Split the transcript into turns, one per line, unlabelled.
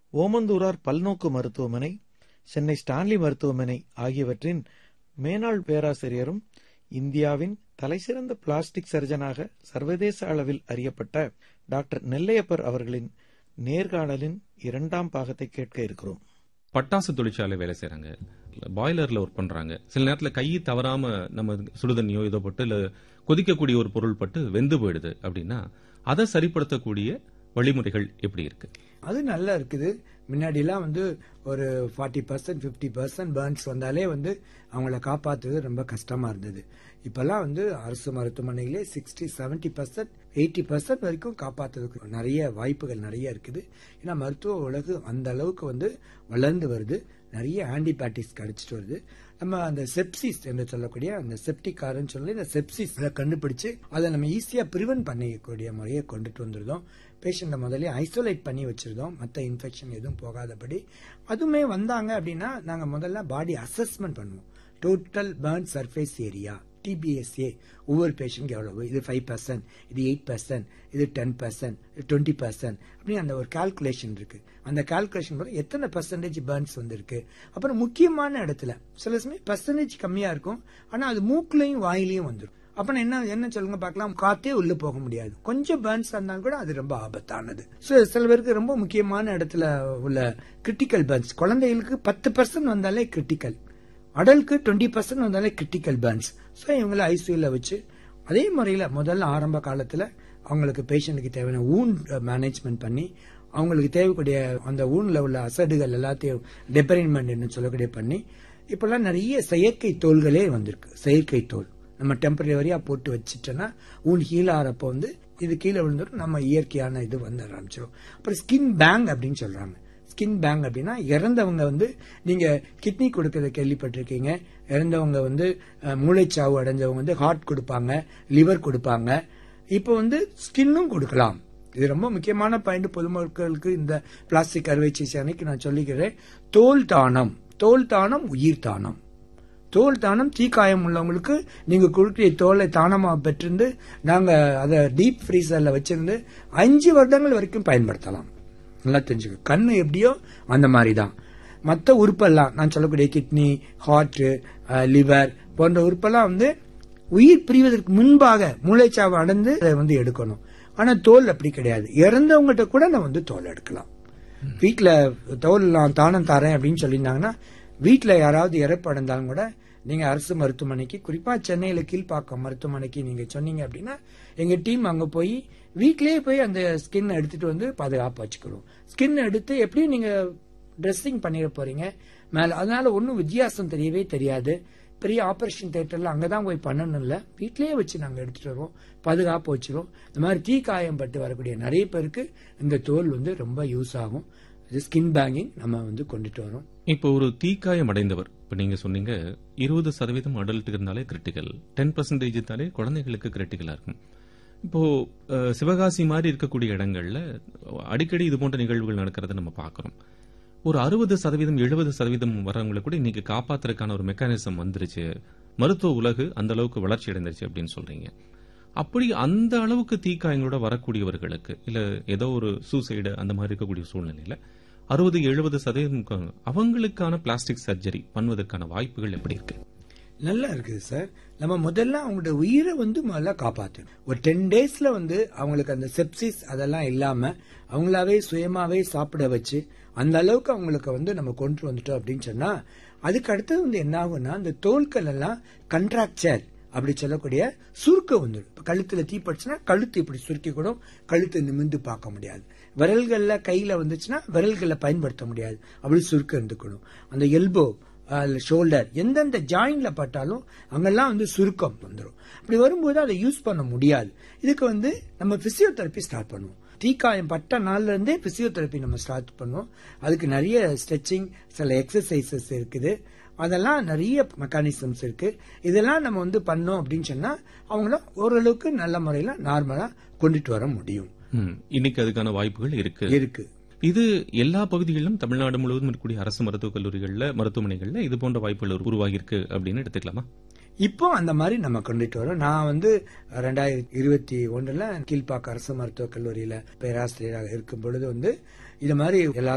ஓமந்தூரார் பல்நோக்கு மருத்துவமனை சென்னை ஸ்டான்லி மருத்துவமனை ஆகியவற்றின் மேனாள் பேராசிரியரும் இந்தியாவின் தலைசிறந்த பிளாஸ்டிக் சர்ஜனாக சர்வதேச அளவில் அறியப்பட்ட டாக்டர் நெல்லையப்பர் அவர்களின் நேர்காணலின் இரண்டாம் பாகத்தை கேட்க இருக்கிறோம்
பட்டாசு தொழிற்சாலை வேலை செய்யறாங்க பாய்லர்ல ஒர்க் பண்றாங்க சில நேரத்துல கை தவறாம நம்ம சுடுதண்ணியோ இதோ பட்டு இல்ல கொதிக்கக்கூடிய ஒரு பொருள் பட்டு வெந்து போயிடுது அப்படின்னா அதை சரிப்படுத்தக்கூடிய வழிமுறைகள் எப்படி இருக்கு
அது நல்லா இருக்குது முன்னாடிலாம் வந்து ஒரு forty percent fifty percent burns வந்தாலே வந்து அவங்கள காப்பாற்றுறது ரொம்ப கஷ்டமா இருந்தது இப்பெல்லாம் வந்து அரசு மருத்துவமனையிலே sixty seventy percent eighty percent வரைக்கும் காப்பாற்றுறதுக்கு நிறைய வாய்ப்புகள் நிறைய இருக்குது ஏன்னா மருத்துவ உலகு அந்த அளவுக்கு வந்து வளர்ந்து வருது நிறைய ஆன்டிபயோட்டிக்ஸ் கிடைச்சிட்டு வருது நம்ம அந்த செப்சிஸ் என்று சொல்லக்கூடிய அந்த செப்டிகார்னு சொல்லி இந்த செப்சிஸ் கண்டுபிடிச்சு அதை நம்ம ஈஸியா ப்ரிவென்ட் பண்ணிக்கக்கூடிய முறையை கொண்டுட்டு வந்துருந்தோம் பேஷண்ட்டை முதல்ல ஐசோலேட் பண்ணி வச்சிருந்தோம் மற்ற இன்ஃபெக்ஷன் எதுவும் போகாதபடி அதுவுமே வந்தாங்க அப்படின்னா நாங்கள் முதல்ல பாடி அசஸ்மெண்ட் பண்ணுவோம் total burn surface area TBSA ஒவ்வொரு பேஷண்ட்க்கு எவ்வளவு இது ஃபைவ் பர்சன்ட் இது எயிட் பர்சன்ட் இது டென் பர்சன்ட் டுவெண்ட்டி பர்சன்ட் அப்படின்னு அந்த ஒரு கால்குலேஷன் இருக்கு அந்த கால்குலேஷன் கூட எத்தனை பர்சன்டேஜ் பேர்ன்ஸ் வந்திருக்கு அப்புறம் முக்கியமான இடத்துல சில சமயம் பர்சன்டேஜ் கம்மியா இருக்கும் ஆனா அது மூக்குலையும் வாயிலையும் வந்துடும் அப்புறம் என்ன என்ன சொல்லுங்க பார்க்கலாம் காத்தே உள்ள போக முடியாது கொஞ்சம் பேர்ன்ஸ் இருந்தாலும் கூட அது ரொம்ப ஆபத்தானது ஸோ சில பேருக்கு ரொம்ப முக்கியமான இடத்துல உள்ள கிரிட்டிக்கல் பேர்ன்ஸ் குழந்தைகளுக்கு பத்து பர்சன்ட் வந்தாலே கிரிட்டிக்கல் அடலுக்கு டுவெண்ட்டி பர்சன்ட் வந்தாலே கிரிட்டிக்கல் பேர்ன்ஸ் ஸோ இவங்களை ஐசியூல வச்சு அதே முறையில் முதல்ல ஆரம்ப காலத்தில் அவங்களுக்கு பேஷண்ட்டுக்கு தேவையான ஊன் மேனேஜ்மெண்ட் பண்ணி அவங்களுக்கு தேவைக்கூடிய அந்த ஊன்ல உள்ள அசடுகள் எல்லாத்தையும் டெப்பரைன்மெண்ட் சொல்லக்கூடிய பண்ணி இப்பெல்லாம் நிறைய செயற்கை தோள்களே வந்திருக்கு செயற்கை தோல் நம்ம டெம்பரவரியா போட்டு வச்சுட்டோன்னா ஊன் ஹீல் ஆறப்போ வந்து இது கீழே விழுந்துடும் நம்ம இயற்கையான இது வந்து ஆரம்பிச்சிடும் அப்புறம் ஸ்கின் பேங் அப்படின்னு சொல்றாங்க ஸ்கின் பேங்க் அப்படின்னா இறந்தவங்க வந்து நீங்க கிட்னி கொடுக்கறத கேள்விப்பட்டிருக்கீங்க இறந்தவங்க வந்து மூளைச்சாவு அடைஞ்சவங்க வந்து ஹார்ட் கொடுப்பாங்க லிவர் கொடுப்பாங்க இப்போ வந்து ஸ்கின்னும் கொடுக்கலாம் இது ரொம்ப முக்கியமான பாயிண்ட் பொதுமக்களுக்கு இந்த பிளாஸ்டிக் அறுவை சிகிச்சை அன்னைக்கு நான் சொல்லிக்கிறேன் தோல் தானம் தோல் தானம் உயிர் தானம் தோல் தானம் தீக்காயம் உள்ளவங்களுக்கு நீங்க கொடுக்கிற தோலை தானமா பெற்றிருந்து நாங்க அதை டீப் ஃப்ரீசர்ல வச்சிருந்து அஞ்சு வருடங்கள் வரைக்கும் பயன்படுத்தலாம் நல்லா தெரிஞ்சுக்க கண்ணு எப்படியோ அந்த மாதிரி தான் மற்ற உறுப்பெல்லாம் நான் சொல்லக்கூடிய கிட்னி ஹார்ட் லிவர் போன்ற உறுப்பெல்லாம் வந்து உயிர் பிரிவதற்கு முன்பாக மூளைச்சாவை அடைந்து அதை வந்து எடுக்கணும் ஆனா தோல் அப்படி கிடையாது இறந்தவங்ககிட்ட கூட நான் வந்து தோல் எடுக்கலாம் வீட்டுல தோல் நான் தானம் தரேன் அப்படின்னு சொல்லியிருந்தாங்கன்னா வீட்டுல யாராவது இறப்பு அடைந்தாலும் கூட நீங்க அரசு மருத்துவமனைக்கு குறிப்பா சென்னையில கீழ்ப்பாக்கம் மருத்துவமனைக்கு நீங்க சொன்னீங்க அப்படின்னா எங்க டீம் அங்க போய் வீட்லயே போய் அந்த ஸ்கின் எடுத்துட்டு வந்து பாதுகாப்பு வச்சுக்கணும் ஸ்கின் எடுத்து எப்படியும் நீங்க ட்ரெஸ்ஸிங் பண்ணிட போறீங்க மேல அதனால ஒன்றும் வித்தியாசம் தெரியவே தெரியாது பெரிய ஆபரேஷன் தேட்டர்ல அங்கதான் போய் பண்ணணும் இல்ல வீட்லயே வச்சு நாங்க எடுத்துட்டு வருவோம் பாதுகாப்பு வச்சிருவோம் இந்த மாதிரி தீ காயம் பட்டு வரக்கூடிய நிறைய பேருக்கு இந்த தோல் வந்து ரொம்ப யூஸ் ஆகும் இது ஸ்கின் பேங்கிங் நம்ம வந்து கொண்டுட்டு வரோம்
இப்போ ஒரு தீக்காயம் அடைந்தவர் இப்ப நீங்க சொன்னீங்க இருபது சதவீதம் அடல்ட்டுக்கு இருந்தாலே கிரிட்டிக்கல் டென் பர்சன்டேஜ் இருந்தாலே குழந்தைகளுக்கு கிரிட்டிக்கலா இருக்கும் இப்போ சிவகாசி மாதிரி இருக்கக்கூடிய இடங்கள்ல அடிக்கடி இது போன்ற நிகழ்வுகள் நடக்கிறத நம்ம பாக்குறோம் ஒரு அறுபது சதவீதம் எழுபது சதவீதம் வரவங்களை கூட இன்னைக்கு காப்பாத்துறதுக்கான ஒரு மெக்கானிசம் வந்துருச்சு மருத்துவ உலகு அந்த அளவுக்கு வளர்ச்சி அடைந்துருச்சு அப்படின்னு சொல்றீங்க அப்படி அந்த அளவுக்கு தீக்காயங்களோட வரக்கூடியவர்களுக்கு இல்ல ஏதோ ஒரு சூசைடு அந்த மாதிரி இருக்கக்கூடிய சூழ்நிலையில அறுபது எழுபது சதவீதம் அவங்களுக்கான பிளாஸ்டிக் சர்ஜரி பண்ணுவதற்கான வாய்ப்புகள் எப்படி இருக்கு
நல்லா இருக்குது சார் நம்ம முதல்ல அவங்களோட உயிரை வந்து முதல்ல காப்பாற்றணும் ஒரு டென் டேஸ்ல வந்து அவங்களுக்கு அந்த செப்சிஸ் அதெல்லாம் இல்லாம அவங்களாவே சுயமாவே சாப்பிட வச்சு அந்த அளவுக்கு அவங்களுக்கு வந்து நம்ம கொண்டு வந்துட்டோம் அப்படின்னு சொன்னா அதுக்கு அடுத்தது வந்து என்ன ஆகும்னா அந்த தோல்கள் எல்லாம் கண்ட்ராக்சர் அப்படி சொல்லக்கூடிய சுருக்கம் வந்துடும் இப்ப கழுத்துல தீப்பட்டுச்சுன்னா கழுத்து இப்படி சுருக்கி கூட கழுத்தை நிமிந்து பார்க்க முடியாது விரல்கள்ல கையில வந்துச்சுன்னா விரல்களை பயன்படுத்த முடியாது அப்படி சுருக்கம் இருந்துக்கணும் அந்த எல்போ ஷோல்டர் எந்தெந்த ஜாயின்ல பட்டாலும் அங்கெல்லாம் வந்து சுருக்கம் வந்துடும் அப்படி வரும்போது அதை யூஸ் பண்ண முடியாது இதுக்கு வந்து நம்ம பிசியோதெரப்பி ஸ்டார்ட் பண்ணுவோம் தீக்காயம் பட்ட நாள்ல இருந்தே பிசியோதெரப்பி நம்ம ஸ்டார்ட் பண்ணுவோம் அதுக்கு நிறைய ஸ்ட்ரெச்சிங் சில எக்ஸசைசஸ் இருக்குது அதெல்லாம் நிறைய மெக்கானிசம்ஸ் இருக்கு இதெல்லாம் நம்ம வந்து பண்ணோம் அப்படின்னு சொன்னா அவங்கள ஓரளவுக்கு நல்ல முறையில நார்மலா கொண்டுட்டு வர முடியும்
இன்னைக்கு அதுக்கான வாய்ப்புகள் இருக்கு
இருக்கு
இது எல்லா பகுதிகளிலும் தமிழ்நாடு முழுவதும் இருக்கக்கூடிய அரசு மருத்துவக் கல்லூரிகள்ல மருத்துவமனைகள்ல இது போன்ற வாய்ப்புகள் உருவாகி இருக்கு அப்படின்னு எடுத்துக்கலாமா
இப்போ அந்த மாதிரி நம்ம கொண்டுட்டு வரோம் நான் வந்து ரெண்டாயிரத்தி இருபத்தி ஒன்றுல கீழ்ப்பாக்க அரசு மருத்துவக் கல்லூரியில பேராசிரியராக இருக்கும் பொழுது வந்து இது மாதிரி எல்லா